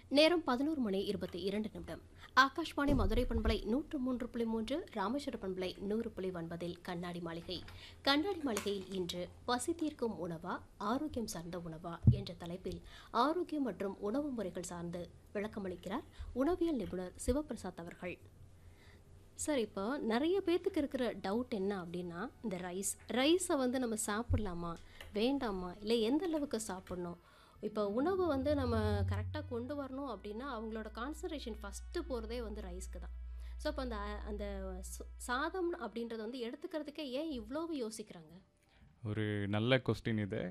நேரம் பதினோரு மணி இருபத்தி இரண்டு நிமிடம் ஆகாஷ்வாணி மதுரை பண்பலை நூற்று மூன்று புள்ளி மூன்று ராமேஸ்வர பண்பலை நூறு புள்ளி ஒன்பதில் கண்ணாடி மாளிகை கண்ணாடி மாளிகையில் இன்று பசி தீர்க்கும் உணவா ஆரோக்கியம் சார்ந்த உணவா என்ற தலைப்பில் ஆரோக்கியம் மற்றும் உணவு முறைகள் சார்ந்து விளக்கமளிக்கிறார் உணவியல் நிபுணர் சிவபிரசாத் அவர்கள் சார் இப்போ நிறைய பேர்த்துக்கு இருக்கிற டவுட் என்ன அப்படின்னா இந்த ரைஸ் ரைஸை வந்து நம்ம சாப்பிடலாமா வேண்டாமா இல்லை எந்த அளவுக்கு சாப்பிடணும் இப்போ உணவு வந்து நம்ம கரெக்டாக கொண்டு வரணும் அப்படின்னா அவங்களோட கான்சன்ட்ரேஷன் ஃபஸ்ட்டு போகிறதே வந்து ரைஸ்க்கு தான் ஸோ அப்போ அந்த அந்த சு- சாதம் அப்படின்றது வந்து எடுத்துக்கிறதுக்கே ஏன் இவ்வளவு யோசிக்கிறாங்க ஒரு நல்ல கொஸ்டின் இது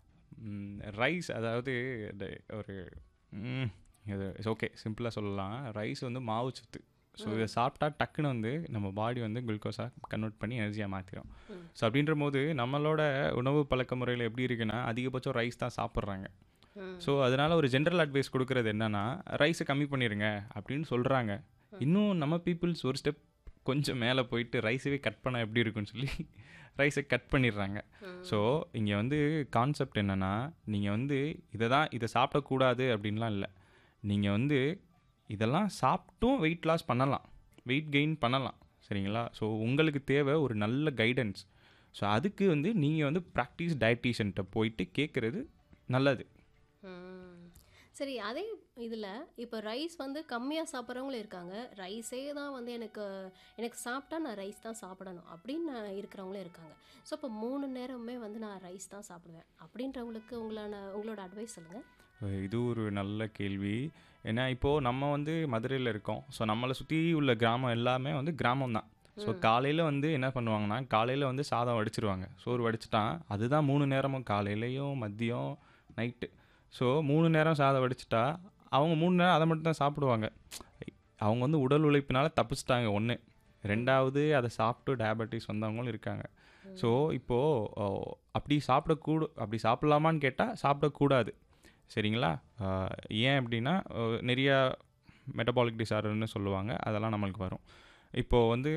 ரைஸ் அதாவது இந்த ஒரு ம், இது ஓகே சிம்பிளாக சொல்லலாம் ரைஸ் வந்து மாவு சத்து ஸோ இதை சாப்பிட்டா டக்குன்னு வந்து நம்ம பாடி வந்து குளுக்கோஸாக கன்வெர்ட் பண்ணி எனர்ஜியாக மாற்றிடும் ஸோ அப்படின்ற போது நம்மளோட உணவு பழக்க முறையில் எப்படி இருக்குன்னா அதிகபட்சம் ரைஸ் தான் சாப்பிட்றாங்க ஸோ அதனால ஒரு ஜென்ரல் அட்வைஸ் கொடுக்கறது என்னன்னா ரைஸை கம்மி பண்ணிடுங்க அப்படின்னு சொல்கிறாங்க இன்னும் நம்ம பீப்புள்ஸ் ஒரு ஸ்டெப் கொஞ்சம் மேலே போயிட்டு ரைஸவே கட் பண்ண எப்படி இருக்குன்னு சொல்லி ரைஸை கட் பண்ணிடுறாங்க ஸோ இங்கே வந்து கான்செப்ட் என்னென்னா நீங்கள் வந்து இதை தான் இதை சாப்பிடக்கூடாது அப்படின்லாம் இல்லை நீங்கள் வந்து இதெல்லாம் சாப்பிட்டும் வெயிட் லாஸ் பண்ணலாம் வெயிட் கெயின் பண்ணலாம் சரிங்களா ஸோ உங்களுக்கு தேவை ஒரு நல்ல கைடன்ஸ் ஸோ அதுக்கு வந்து நீங்கள் வந்து ப்ராக்டிஸ் டயட்டீஷியன்ட்ட போயிட்டு கேட்குறது நல்லது ம். சரி அதே இதில் இப்போ ரைஸ் வந்து கம்மியாக சாப்பிட்றவங்களும் இருக்காங்க ரைஸே தான் வந்து எனக்கு எனக்கு சாப்பிட்டா நான் ரைஸ் தான் சாப்பிடணும் அப்படின்னு இருக்கிறவங்களும் இருக்காங்க ஸோ இப்போ மூணு நேரமுமே வந்து நான் ரைஸ் தான் சாப்பிடுவேன் அப்படின்றவங்களுக்கு உங்களான உங்களோட அட்வைஸ் சொல்லுங்கள் இது ஒரு நல்ல கேள்வி ஏன்னா இப்போது நம்ம வந்து மதுரையில் இருக்கோம் ஸோ நம்மளை சுற்றி உள்ள கிராமம் எல்லாமே வந்து கிராமம் தான் ஸோ காலையில் வந்து என்ன பண்ணுவாங்கன்னா காலையில் வந்து சாதம் வடிச்சிருவாங்க சோறு வடிச்சிட்டான் அதுதான் மூணு நேரமும் காலையிலையும் மதியம் நைட்டு ஸோ மூணு நேரம் சாதம் வடிச்சிட்டா அவங்க மூணு நேரம் அதை மட்டும் தான் சாப்பிடுவாங்க அவங்க வந்து உடல் உழைப்பினால தப்பிச்சிட்டாங்க ஒன்று ரெண்டாவது அதை சாப்பிட்டு டயபெட்டிஸ் வந்தவங்களும் இருக்காங்க ஸோ இப்போது அப்படி சாப்பிடக்கூட அப்படி சாப்பிட்லாமான்னு கேட்டால் சாப்பிடக்கூடாது சரிங்களா ஆஹ் ஏன் அப்படின்னா ஆஹ் நிறையா மெட்டபாலிக் டிசார்டர்னு சொல்லுவாங்க அதெல்லாம் நம்மளுக்கு வரும் இப்போது வந்து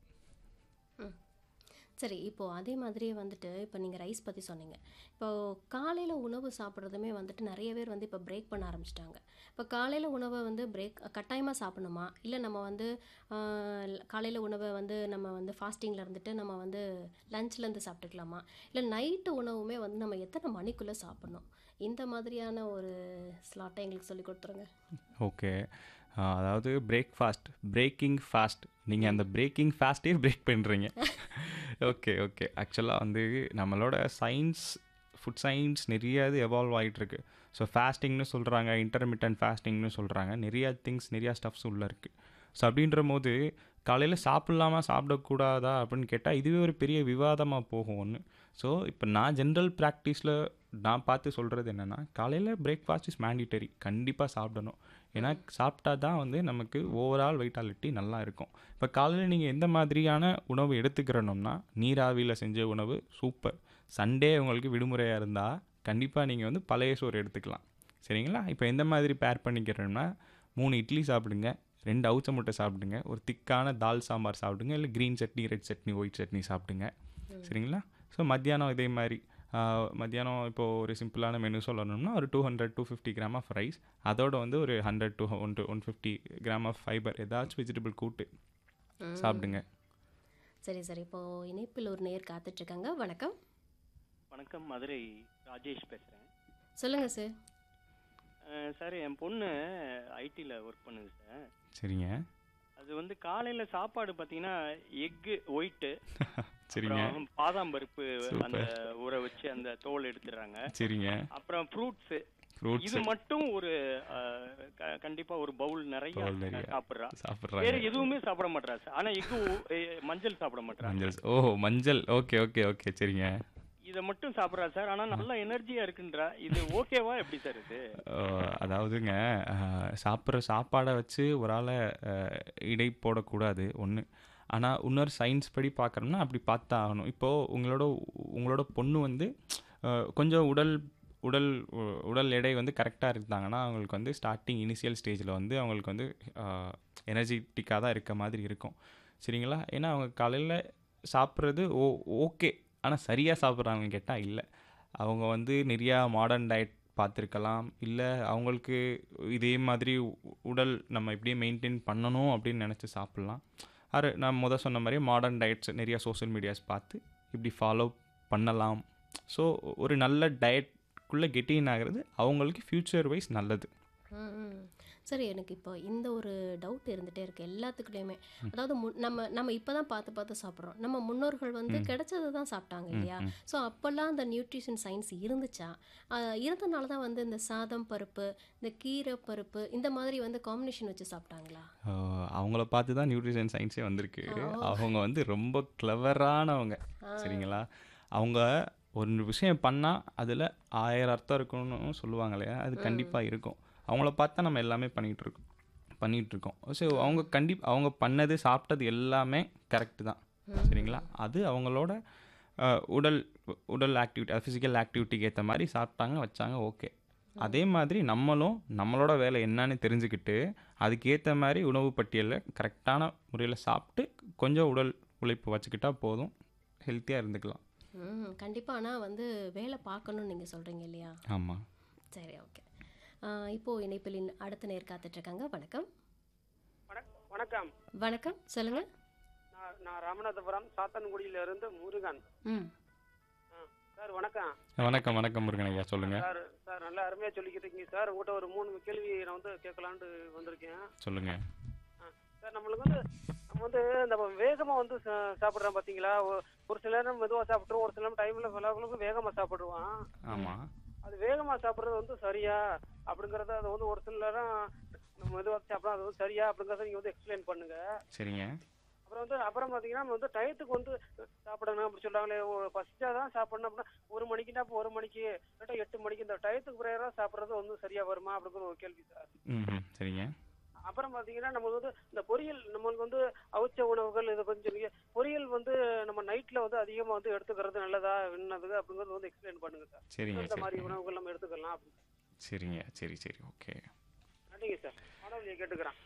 சரி இப்போ அதே மாதிரியே வந்துட்டு இப்போ நீங்கள் ரைஸ் பற்றி சொன்னீங்க இப்போ காலையில் உணவு சாப்பிட்றதுமே வந்துட்டு நிறைய பேர் வந்து இப்போ பிரேக் பண்ண ஆரம்பிச்சிட்டாங்க இப்போ காலையில் உணவை வந்து பிரேக் கட்டாயமாக சாப்பிடணுமா இல்லை நம்ம வந்து காலையில் உணவை வந்து நம்ம வந்து ஃபாஸ்டிங்கில் இருந்துட்டு நம்ம வந்து லஞ்ச்லேருந்து சாப்பிட்டுக்கலாமா இல்லை நைட்டு உணவுமே வந்து நம்ம எத்தனை மணிக்குள்ளே சாப்பிடணும் இந்த மாதிரியான ஒரு ஸ்லாட்டை எங்களுக்கு சொல்லி கொடுத்துருங்க ஓகே அதாவது பிரேக்ஃபாஸ்ட் பிரேக்கிங் ஃபாஸ்ட் நீங்கள் அந்த பிரேக்கிங் ஃபாஸ்ட்டே பிரேக் பண்ணுறீங்க ஓகே ஓகே ஆக்சுவலாக வந்து நம்மளோட சயின்ஸ் ஃபுட் சயின்ஸ் நிறைய இது எவால்வ் ஆகிட்டுருக்கு ஸோ ஃபாஸ்டிங்னு சொல்கிறாங்க இன்டர்மீடியன்ட் ஃபாஸ்டிங்னு சொல்கிறாங்க நிறையா திங்ஸ் நிறையா ஸ்டஃப்ஸ் உள்ளே இருக்குது ஸோ அப்படின்ற போது காலையில் சாப்பிட்லாமா சாப்பிடக்கூடாதா அப்படின்னு கேட்டால் இதுவே ஒரு பெரிய விவாதமாக போகும் ஒன்று ஸோ இப்போ நான் ஜென்ரல் ப்ராக்டிஸில் நான் பார்த்து சொல்கிறது என்னென்னா காலையில் பிரேக்ஃபாஸ்ட் இஸ் மேண்டிட்டரி கண்டிப்பாக சாப்பிடணும் ஏன்னா சாப்பிட்டா தான் வந்து நமக்கு ஓவரால் வைட்டாலிட்டி நல்லா இருக்கும் இப்போ காலையில் நீங்கள் எந்த மாதிரியான உணவு எடுத்துக்கிறணும்னா நீராவியில் செஞ்ச உணவு சூப்பர் சண்டே உங்களுக்கு விடுமுறையாக இருந்தால் கண்டிப்பாக நீங்கள் வந்து பழைய சோறு எடுத்துக்கலாம் சரிங்களா இப்போ எந்த மாதிரி பேர் பண்ணிக்கிறோம்னா மூணு இட்லி சாப்பிடுங்க ரெண்டு அவுச்ச முட்டை சாப்பிடுங்க ஒரு திக்கான தால் சாம்பார் சாப்பிடுங்க இல்லை green chutney red chutney white chutney சாப்பிடுங்க சரிங்களா ஸோ மத்தியானம் இதே மாதிரி ஆஹ், மத்தியானம் இப்போது ஒரு சிம்பிளான மெனு சொல்லணும்னா ஒரு two hundred two fifty gram of rice அதோட வந்து ஒரு hundred two one two one fifty gram of fiber ஏதாச்சும் வெஜிடபிள் கூட்டு சாப்பிடுங்க சரி சரி இப்போது இணைப்பில் ஒரு நேர் காத்துட்ருக்காங்க வணக்கம் வணக்கம் மதுரை ராஜேஷ் பேசுகிறேன் சொல்லுங்கள் சார் சார் என் பொண்ணு ஐடியில் ஒர்க் பண்ணுது சார் சரிங்க அது வந்து காலையில் சாப்பாடு பார்த்தீங்கன்னா எக்கு ஒயிட்டு சரிங்க அப்புறம் பாதாம் பருப்பு Super. அந்த ஊற வச்சு அந்த தோல் எடுத்துடுறாங்க சரிங்க அப்புறம் ஃப்ரூட்ஸு ஃப்ரூட்ஸ் இது மட்டும் ஒரு அஹ், க- கண்டிப்பா ஒரு பவுல் நிறைய Bowl நிறைய. சாப்பிடுறா வேற சாப்பிட்றாங்க எதுவுமே சாப்பிட மாட்டா சார் ஆனா எக்கு மஞ்சள் சாப்பிட மாட்டா மஞ்சள் ஓ மஞ்சள் ஓகே ஓகே ஓகே சரிங்க இத மட்டும் சாப்பிடுறா சார் ஆனா நல்ல எனர்ஜியா இருக்குன்றா இது ஓகேவா எப்படி சார் இது அஹ் அதாவதுங்க அஹ் சாப்பிட்ற சாப்பாடை வச்சு ஒரு ஆளை அஹ், இடை போடக்கூடாது ஒன்று ஆனால் இன்னொரு சயின்ஸ் படி பார்க்குறோம்னா அப்படி பார்த்தா ஆகணும் இப்போது உங்களோட உங்களோட பொண்ணு வந்து அஹ், கொஞ்சம் உடல் உடல் உ- உடல் எடை வந்து கரெக்டாக இருந்தாங்கன்னா அவங்களுக்கு வந்து ஸ்டார்டிங் இனிஷியல் ஸ்டேஜில் வந்து அவங்களுக்கு வந்து எனர்ஜிட்டிக்காக தான் இருக்க மாதிரி இருக்கும் சரிங்களா ஏன்னா அவங்க காலையில் சாப்பிட்றது ஓ ஓகே ஆனால் சரியாக சாப்பிட்றாங்கன்னு கேட்டால் இல்லை அவங்க வந்து நிறையா மாடர்ன் டயட் பார்த்துருக்கலாம் இல்லை அவங்களுக்கு இதே மாதிரி உ- உடல் நம்ம இப்படியே மெயின்டைன் பண்ணணும் அப்படின்னு நினச்சி சாப்பிட்லாம் அது நான் முத சொன்ன மாதிரி மாடர்ன் டயட்ஸ் நிறையா சோஷியல் மீடியாஸ் பார்த்து இப்படி ஃபாலோ பண்ணலாம் ஸோ ஒரு நல்ல டயட்குள்ளே கெட்டின் ஆகிறது அவங்களுக்கு ஃப்யூச்சர் வைஸ் நல்லது ம், ம். சரி எனக்கு இப்போ இந்த ஒரு டவுட் இருந்துகிட்டே இருக்குது எல்லாத்துக்குள்ளேயுமே அதாவது முன் நம்ம நம்ம இப்போ தான் பார்த்து பார்த்து சாப்பிட்றோம் நம்ம முன்னோர்கள் வந்து கிடைச்சதை தான் சாப்பிட்டாங்க இல்லையா ஸோ அப்போல்லாம் அந்த நியூட்ரிஷன் சயின்ஸ் இருந்துச்சா ஆஹ் இருந்தனால தான் வந்து இந்த சாதம் பருப்பு இந்த கீரை பருப்பு இந்த மாதிரி வந்து காம்பினேஷன் வச்சு சாப்பிட்டாங்களா ஆஹ் அவங்கள பார்த்து தான் நியூட்ரிஷன் சயின்ஸே வந்திருக்கு அவங்க வந்து ரொம்ப கிளவரானவங்க சரிங்களா அவங்க ஒரு விஷயம் பண்ணால் அதில் ஆயிரம் அர்த்தம் இருக்கும்னு சொல்லுவாங்க இல்லையா அது கண்டிப்பாக இருக்கும் அவங்கள பார்த்தா நம்ம எல்லாமே பண்ணிகிட்டு இருக்கோம் பண்ணிகிட்டு இருக்கோம் ஸோ அவங்க கண்டி அவங்க பண்ணது சாப்பிட்டது எல்லாமே கரெக்டு தான் சரிங்களா அது அவங்களோட ஆஹ், உடல் உடல் ஆக்டிவிட்டி ஃபிசிக்கல் ஆக்டிவிட்டிக்கு ஏற்ற மாதிரி சாப்பிட்டாங்க வச்சாங்க ஓகே அதே மாதிரி நம்மளும் நம்மளோட வேலை என்னன்னு தெரிஞ்சுக்கிட்டு அதுக்கேற்ற மாதிரி உணவு பட்டியலில் கரெக்டான முறையில் சாப்பிட்டு கொஞ்சம் உடல் உழைப்பு வச்சுக்கிட்டா போதும் ஹெல்த்தியாக இருந்துக்கலாம் ம் கண்டிப்பாக ஆனால் வந்து வேலை பார்க்கணும்னு நீங்கள் சொல்கிறீங்க இல்லையா ஆமாம் சரி ஓகே இப்போது இணைப்பிலின் அடுத்த நேர் காத்துட்ருக்காங்க வணக்கம் வணக்- வணக்கம் வணக்கம் சொல்லுங்கள் நான் நான் ராமநாதபுரம் சாத்தன்குடியில இருந்து முருகன் ம் ஆ, சார் வணக்கம் வணக்கம் வணக்கம் முருகன் ஐயா சொல்லுங்கள் சார் சார் நல்லா அருமையா சொல்லிக்கிட்டு இருக்கீங்க சார் உங்கள்கிட்ட ஒரு மூணு கேள்வி நான் வந்து கேட்கலான்ட்டு வந்திருக்கேன் சொல்லுங்கள் ஆ, சார் நம்மளுக்கு வந்து நம்ம வந்து இந்த வேகமா வந்து சா- சாப்பிடுறோம் பாத்தீங்களா ஒ- ஒரு சில நேரம் மெதுவா சாப்பிட்ருவோம் ஒரு சில நேரம் டைம்ல பலவர்களுக்கும் வேகமா சாப்பிடுவான் ஆமாம் அது வேகமா சாப்பிடுறது வந்து சரியா அப்படிங்கறத அது வந்து ஒரு சில நேரம் நம்ம மெதுவா சாப்பிடலாம் அது வந்து சரியா அப்படிங்கறத நீங்க வந்து எக்ஸ்பிளைன் பண்ணுங்க சரிங்க அப்புறம் வந்து அப்புறம் பாத்தீங்கன்னா நம்ம வந்து டயத்துக்கு வந்து சாப்பிடணும் அப்படி சொல்றாங்களே ஒரு பசிச்சாதான் சாப்பிடணும் அப்படின்னா ஒரு மணிக்குன்னா அப்போ ஒரு மணிக்கு இல்லாட்டா எட்டு மணிக்கு இந்த டயத்துக்கு பிரேயரா சாப்பிடுறது வந்து சரியா வருமா அப்படிங்கிற ஒரு கேள்வி சார் ம் ம் சரிங்க அப்புறம் பாத்தீங்கன்னா நம்ம வந்து இந்த பொரியல் நம்மளுக்கு வந்து அவிச்ச உணவுகள் இதை பத்தி சொல்லுங்க பொரியல் வந்து நம்ம நைட்ல வந்து அதிகமா வந்து எடுத்துக்கிறது நல்லதா என்னது அப்படிங்கறது வந்து எக்ஸ்பிளைன் பண்ணுங்க சார் சரிங்க இந்த மாதிரி சரி உணவுகள் நம்ம எடுத்துக்கலாம் அப்படின்னு சரிங்க சரி சரி ஓகே நன்றிங்க சார் மாணவர்களை கேட்டுக்கிறேன்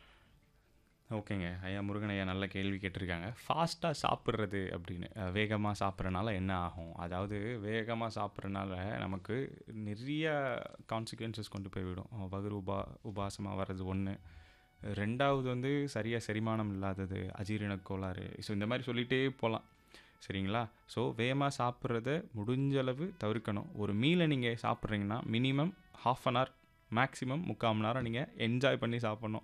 ஓகேங்க ஐயா முருகன் ஐயா நல்ல கேள்வி கேட்டிருக்காங்க ஃபாஸ்ட்டாக சாப்பிட்றது அப்படின்னு வேகமாக சாப்பிட்றனால என்ன ஆகும் அதாவது வேகமாக சாப்பிட்றனால நமக்கு நிறைய கான்சிக்வன்சஸ் கொண்டு போய் விடும் வகுறு உபா உபாசமாக வர்றது ஒன்று ரெண்டாவது வந்து சரியாக செரிமானம் இல்லாதது அஜீரண கோளாறு ஸோ இந்த மாதிரி சொல்லிகிட்டே போகலாம் சரிங்களா ஸோ வேகமாக சாப்பிட்றத முடிஞ்ச அளவு தவிர்க்கணும் ஒரு மீலை நீங்கள் சாப்பிட்றீங்கன்னா minimum half an hour maximum முக்கால் மணி நேரம் நீங்கள் என்ஜாய் பண்ணி சாப்பிட்ணும்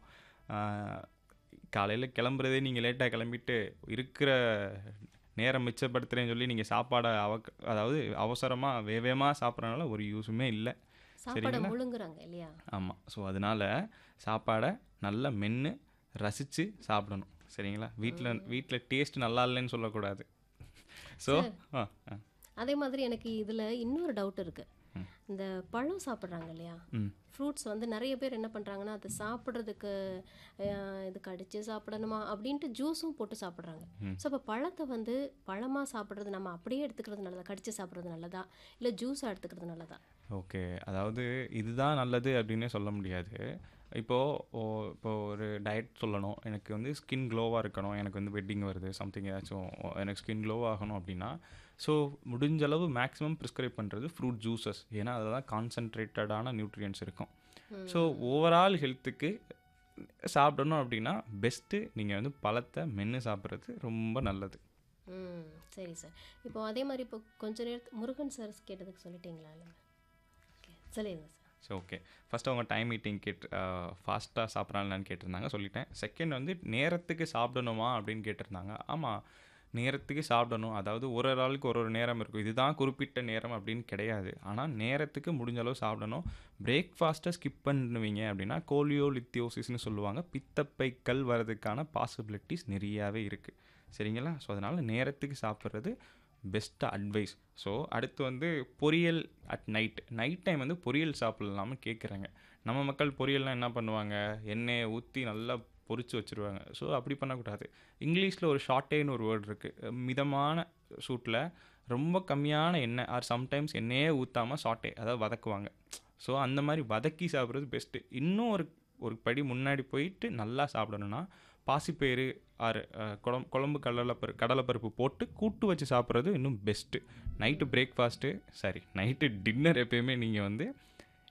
காலையில் கிளம்புறதே நீங்கள் லேட்டாக கிளம்பிட்டு இருக்கிற நேரம் மிச்சப்படுத்துகிறேன்னு சொல்லி நீங்கள் சாப்பாடை அவ அதாவது அவசரமாக வேகமாக சாப்பிட்றதுனால ஒரு யூஸுமே இல்லை சாப்பாடை சரிங்களா? முழுங்குறாங்க இல்லையா ஆமாம் ஸோ அதனால் சாப்பாடை நல்லா மென்று ரசித்து சாப்பிடணும் சரிங்களா வீட்டில் வீட்டில் டேஸ்ட் நல்லா இல்லைன்னு சொல்லக்கூடாது ஸோ ஆ ஆ அதே மாதிரி எனக்கு இதில் இன்னொரு டவுட் இருக்குது இந்த பழம் சாப்பிட்றாங்க இல்லையா ம் ஃப்ரூட்ஸ் வந்து நிறைய பேர் என்ன பண்ணுறாங்கன்னா அதை சாப்பிட்றதுக்கு அஹ், இது கடிச்சு சாப்பிடணுமா அப்படின்ட்டு ஜூஸும் போட்டு சாப்பிட்றாங்க ஸோ அப்போ பழத்தை வந்து பழமாக சாப்பிட்றது நம்ம அப்படியே எடுத்துக்கிறது நல்லதா கடிச்சு சாப்பிட்றது நல்லதா இல்லை ஜூஸாக எடுத்துக்கிறது நல்லதா ஓகே அதாவது இதுதான் நல்லது அப்படின்னே சொல்ல முடியாது இப்போது இப்போ ஒரு டயட் சொல்லணும் எனக்கு வந்து ஸ்கின் க்ளோவாக இருக்கணும் எனக்கு வந்து வெட்டிங் வருது சம்திங் ஏதாச்சும் எனக்கு ஸ்கின் க்ளோ ஆகணும் அப்படின்னா ஸோ முடிஞ்ச அளவு மேக்ஸிமம் ப்ரிஸ்கிரைப் பண்ணுறது ஃப்ரூட் ஜூஸஸ் ஏன்னா அதில் தான் கான்சன்ட்ரேட்டடான நியூட்ரியன்ஸ் இருக்கும் ஸோ ஓவரால் ஹெல்த்துக்கு சாப்பிடணும் அப்படின்னா பெஸ்ட்டு நீங்கள் வந்து பழத்தை மென்று சாப்பிட்றது ரொம்ப நல்லது ம் சரி சார் இப்போ அதே மாதிரி இப்போ கொஞ்ச நேரத்து முருகன் சார் கேட்டதுக்கு சொல்லிட்டீங்களா இல்லை ஓகே சொல்லிடுங்க சார் ஸோ ஓகே ஃபஸ்ட்டு அவங்க டைம் மீட்டிங் கேட் ஃபாஸ்ட்டாக சாப்பிட்றாங்களான்னு கேட்டிருந்தாங்க சொல்லிட்டேன் செகண்ட் வந்து நேரத்துக்கு சாப்பிடணுமா அப்படின்னு கேட்டிருந்தாங்க ஆமாம் நேரத்துக்கு சாப்பிடணும் அதாவது ஒரு ஒரு ஆளுக்கு ஒரு ஒரு நேரம் இருக்கும் இதுதான் குறிப்பிட்ட நேரம் அப்படின்னு கிடையாது ஆனால் நேரத்துக்கு முடிஞ்ச அளவு சாப்பிடணும் பிரேக்ஃபாஸ்ட்டை ஸ்கிப் பண்ணுவீங்க அப்படின்னா கோலியோ லித்தியோசிஸ்னு சொல்லுவாங்க பித்தப்பைக்கல் வரதுக்கான பாசிபிலிட்டிஸ் நிறையாவே இருக்குது சரிங்களா ஸோ அதனால் நேரத்துக்கு சாப்பிட்றது பெஸ்ட்டு அட்வைஸ் ஸோ அடுத்து வந்து பொரியல் அட் நைட் நைட் டைம் வந்து பொரியல் சாப்பிட்லாம்னு கேட்குறாங்க நம்ம மக்கள் பொரியல்லாம் என்ன பண்ணுவாங்க எண்ணெயை ஊற்றி நல்லா பொரிச்சு வச்சுருவாங்க ஸோ அப்படி பண்ணக்கூடாது இங்கிலீஷில் ஒரு ஷார்ட்டேன்னு ஒரு வேர்டு இருக்குது மிதமான சூட்டில் ரொம்ப கம்மியான எண்ணெய் ஆர் சம்டைம்ஸ் எண்ணெயே ஊற்றாமல் ஷார்ட்டே அதாவது வதக்குவாங்க ஸோ அந்த மாதிரி வதக்கி சாப்பிட்றது பெஸ்ட்டு இன்னும் ஒரு ஒரு படி முன்னாடி போயிட்டு நல்லா சாப்பிடணும்னா பாசிப்பயிறு ஆறு குழம்பு குழம்பு கடலைப்பரு கடலைப்பருப்பு போட்டு கூட்டு வச்சு சாப்பிட்றது இன்னும் best night breakfast sorry night dinner எப்பயுமே நீங்கள் வந்து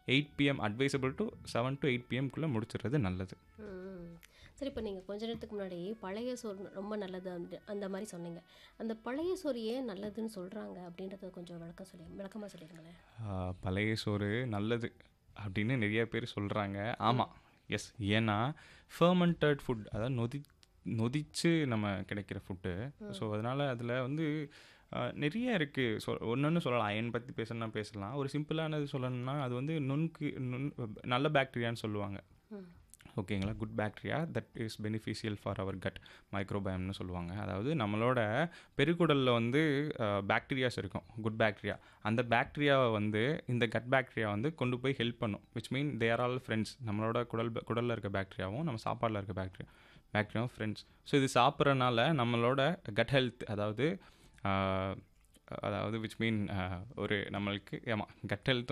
eight PM advisable to seven to eight பிஎம்குள்ளே முடிச்சிடுறது நல்லது ம். சரி இப்போ நீங்கள் கொஞ்ச நேரத்துக்கு முன்னாடி பழைய சோறு ரொம்ப நல்லது அந்த அந்த மாதிரி சொன்னீங்க அந்த பழைய சோறு ஏன் நல்லதுன்னு சொல்கிறாங்க அப்படின்றத கொஞ்சம் விளக்கம் சொல்லி விளக்கமாக சொல்லிடுங்களேன் ஆஹ் பழைய சோறு நல்லது அப்படின்னு நிறைய பேர் சொல்கிறாங்க ஆமாம் எஸ் ஏன்னா ஃபர்மெண்டட் ஃபுட் அதாவது நொதி நொதிச்சு நம்ம கிடைக்கிற ஃபுட்டு ஸோ அதனால் அதில் வந்து ஆஹ் நிறைய இருக்குது சொ ஒன்று சொல்லலாம் அயன் பற்றி பேசணும்னா பேசலாம் ஒரு சிம்பிளானது சொல்லணும்னா அது வந்து நுண்கு நுண் நல்ல பாக்டீரியான்னு சொல்லுவாங்க ம். ஓகேங்களா good bacteria that is beneficial for our gut மைக்ரோபயம்னு சொல்லுவாங்க அதாவது நம்மளோட பெருக்குடலில் வந்து பாக்டீரியாஸ் இருக்கும் குட் பாக்டீரியா அந்த பாக்டீரியாவை வந்து இந்த கட் பாக்டீரியா வந்து கொண்டு போய் ஹெல்ப் பண்ணும் which mean they're all friends நம்மளோட குடல் குடலில் இருக்க பாக்டீரியாவும் நம்ம சாப்பாடில் இருக்க பாக்டீரியா பாக்டீரியாவும் ஃப்ரெண்ட்ஸ் ஸோ இது சாப்பிட்றனால நம்மளோட கட் ஹெல்த் அதாவது ஆஹ், அதாவது விச் மீன் ஒரு நம்மளுக்கு ஆமாம் கட் ஹெல்த்